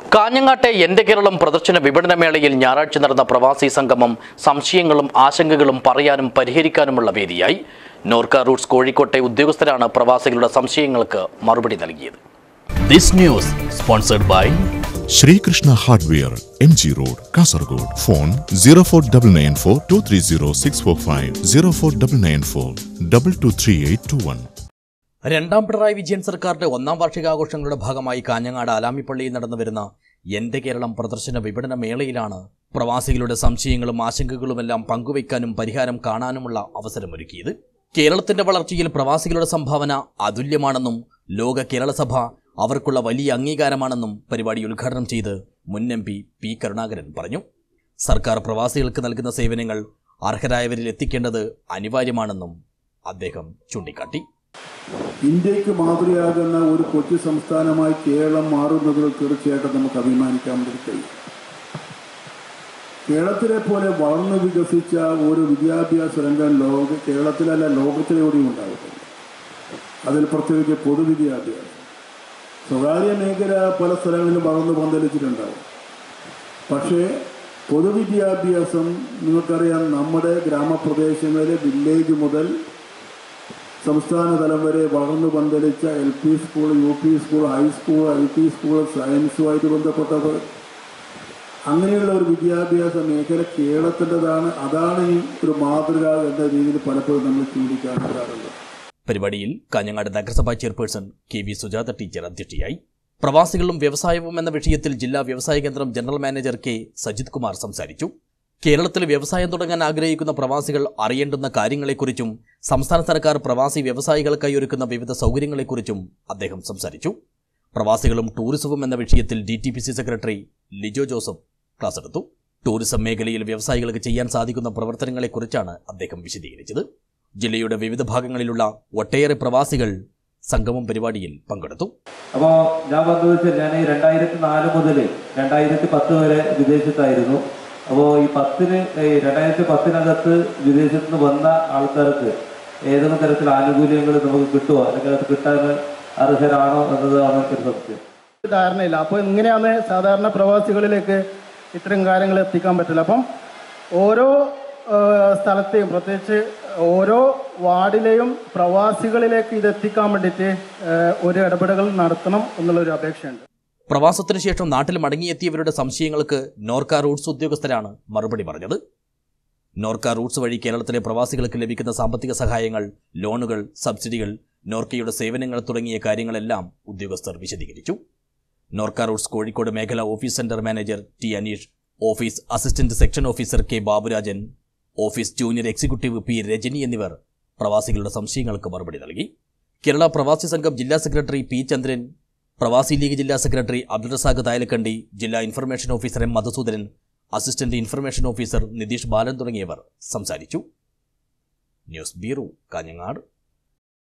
കാഞ്ഞങ്ങാട്ടെ എന്റെ കേരളം പ്രദർശന വിപണന മേളയിൽ ഞായറാഴ്ച നടന്ന പ്രവാസി സംഗമം സംശയങ്ങളും ആശങ്കകളും പറയാനും പരിഹരിക്കാനുമുള്ള വേദിയായി നോർക്ക റൂട്ട്സ് കോഴിക്കോട്ടെ ഉദ്യോഗസ്ഥരാണ് പ്രവാസികളുടെ സംശയങ്ങൾക്ക് മറുപടി നൽകിയത് this news sponsored by Sreekrishna hardware M G road Kasaragod phone zero four double nine four two three zero six four five zero four double nine four double two three eight two one രണ്ടാം പിണറായി വിജയൻ സർക്കാരിന്റെ ഒന്നാം വാർഷികാഘോഷങ്ങളുടെ ഭാഗമായി കാഞ്ഞങ്ങാട് ആലാമിപ്പള്ളിയിൽ നടന്നുവരുന്ന എന്റെ കേരളം പ്രദർശന വിപണന മേളയിലാണ് പ്രവാസികളുടെ സംശയങ്ങളും ആശങ്കകളുമെല്ലാം പങ്കുവയ്ക്കാനും പരിഹാരം കാണാനുമുള്ള അവസരമൊരുക്കിയത് കേരളത്തിന്റെ വളർച്ചയിൽ പ്രവാസികളുടെ സംഭാവന അതുല്യമാണെന്നും ലോക കേരള സഭ അവർക്കുള്ള വലിയ അംഗീകാരമാണെന്നും പരിപാടി ഉദ്ഘാടനം ചെയ്ത് മുൻ എം പി പി കരുണാകരൻ പറഞ്ഞു സർക്കാർ പ്രവാസികൾക്ക് നൽകുന്ന സേവനങ്ങൾ അർഹരായവരിൽ എത്തിക്കേണ്ടത് അനിവാര്യമാണെന്നും അദ്ദേഹം ചൂണ്ടിക്കാട്ടി ഇന്ത്യക്ക് മാതൃകയാകുന്ന ഒരു കൊച്ചു സംസ്ഥാനമായി കേരളം മാറുന്നതിൽ തീർച്ചയായിട്ടും നമുക്ക് അഭിമാനിക്കാൻ വേണ്ടി കഴിയും കേരളത്തിലെ പോലെ വളർന്നു വികസിച്ച ഒരു വിദ്യാഭ്യാസ രംഗം ലോക കേരളത്തിലല്ല ലോകത്തിലെവിടെയും ഉണ്ടാകത്തില്ല അതിൽ പ്രത്യേകിച്ച് പൊതുവിദ്യാഭ്യാസം സ്വകാര്യ മേഖല പല സ്ഥലങ്ങളിലും വളർന്നു പന്തലിച്ചിട്ടുണ്ടാവും പക്ഷേ പൊതുവിദ്യാഭ്യാസം നിങ്ങൾക്കറിയാം നമ്മുടെ ഗ്രാമപ്രദേശങ്ങളിലെ വില്ലേജ് മുതൽ സംസ്ഥാന തലം വരെ വളർന്നു പന്തലിച്ച L P school U P school high school I T school സയൻസുമായിട്ട് ബന്ധപ്പെട്ടത് അങ്ങനെയുള്ള ഒരു വിദ്യാഭ്യാസ മേഖല കേരളത്തിൻ്റെതാണ് അതാണ് ഈ ഒരു മാതൃക എന്ന രീതിയിൽ പലപ്പോഴും നമ്മൾ ചൂണ്ടിക്കാണിക്കാറുള്ളത് പരിപാടിയിൽ കാഞ്ഞങ്ങാട് നഗരസഭാ chairperson K V Sujatha teacher അധ്യക്ഷയായി പ്രവാസികളും വ്യവസായവും എന്ന വിഷയത്തിൽ ജില്ലാ വ്യവസായ കേന്ദ്രം general manager K Sajith Kumar സംസാരിച്ചു കേരളത്തിൽ വ്യവസായം തുടങ്ങാൻ ആഗ്രഹിക്കുന്ന പ്രവാസികൾ അറിയേണ്ടുന്ന കാര്യങ്ങളെക്കുറിച്ചും സംസ്ഥാന സർക്കാർ പ്രവാസി വ്യവസായികൾക്കായി ഒരുക്കുന്ന വിവിധ സൗകര്യങ്ങളെക്കുറിച്ചും അദ്ദേഹം സംസാരിച്ചു പ്രവാസികളും ടൂറിസവും എന്ന വിഷയത്തിൽ D T P C secretary Lijo Joseph class എടുത്തു ടൂറിസം മേഖലയിൽ വ്യവസായികൾക്ക് ചെയ്യാൻ സാധിക്കുന്ന പ്രവർത്തനങ്ങളെക്കുറിച്ചാണ് അദ്ദേഹം വിശദീകരിച്ചത് ജില്ലയുടെ വിവിധ ഭാഗങ്ങളിലുള്ള ഒട്ടേറെ പ്രവാസികൾ സംഗമം പരിപാടിയിൽ പങ്കെടുത്തു അപ്പോൾ ഞാൻ വന്നത് വെച്ചാൽ ഞാൻ ഈ രണ്ടായിരത്തി നാല് മുതൽ രണ്ടായിരത്തി പത്ത് വരെ വിദേശത്തായിരുന്നു അപ്പോൾ ഈ പത്തിന് ഈ രണ്ടായിരത്തി പത്തിനകത്ത് വിദേശത്ത് നിന്ന് വന്ന ആൾക്കാർക്ക് ഏതെങ്കിലും തരത്തിൽ ആനുകൂല്യങ്ങൾ നമുക്ക് കിട്ടുമോ അല്ലെങ്കിൽ അത് കിട്ടാൻ അർഹരാണോ എന്നതാണ് ഒരു സത്യം ധാരണയില്ല അപ്പോൾ ഇങ്ങനെയാണ് സാധാരണ പ്രവാസികളിലേക്ക് ഇത്തരം കാര്യങ്ങൾ എത്തിക്കാൻ പറ്റില്ല അപ്പം ഓരോ ആ, സ്ഥലത്തെയും പ്രത്യേകിച്ച് ഓരോ വാർഡിലെയും പ്രവാസികളിലേക്ക് ഇത് എത്തിക്കാൻ വേണ്ടിയിട്ട് ആ, ഒരു ഇടപെടലുകൾ നടത്തണം എന്നുള്ളൊരു അപേക്ഷയുണ്ട് പ്രവാസത്തിനു ശേഷം നാട്ടിൽ മടങ്ങിയെത്തിയവരുടെ സംശയങ്ങൾക്ക് നോർക്ക റൂട്ട്സ് ഉദ്യോഗസ്ഥരാണ് മറുപടി പറഞ്ഞത് നോർക്ക റൂട്ട്സ് വഴി കേരളത്തിലെ പ്രവാസികൾക്ക് ലഭിക്കുന്ന സാമ്പത്തിക സഹായങ്ങൾ ലോണുകൾ സബ്സിഡികൾ നോർക്കയുടെ സേവനങ്ങൾ തുടങ്ങിയ കാര്യങ്ങളെല്ലാം ഉദ്യോഗസ്ഥർ വിശദീകരിച്ചു നോർക്ക റൂട്ട്സ് കോഴിക്കോട് മേഖല office centre manager T Aneesh office assistant section officer K Baburajan office junior executive P Rajani എന്നിവർ പ്രവാസികളുടെ സംശയങ്ങൾക്ക് മറുപടി നൽകി കേരള പ്രവാസി സംഘം ജില്ലാ സെക്രട്ടറി പി ചന്ദ്രൻ പ്രവാസി ലീഗ് ജില്ലാ സെക്രട്ടറി അബ്ദുൾ റസാഖ് തായലക്കണ്ടി ജില്ലാ information officer M Madhusoodanan assistant information officer Nitheesh Balan തുടങ്ങിയവർ സംസാരിച്ചു ന്യൂസ് ബ്യൂറോ കാഞ്ഞങ്ങാട്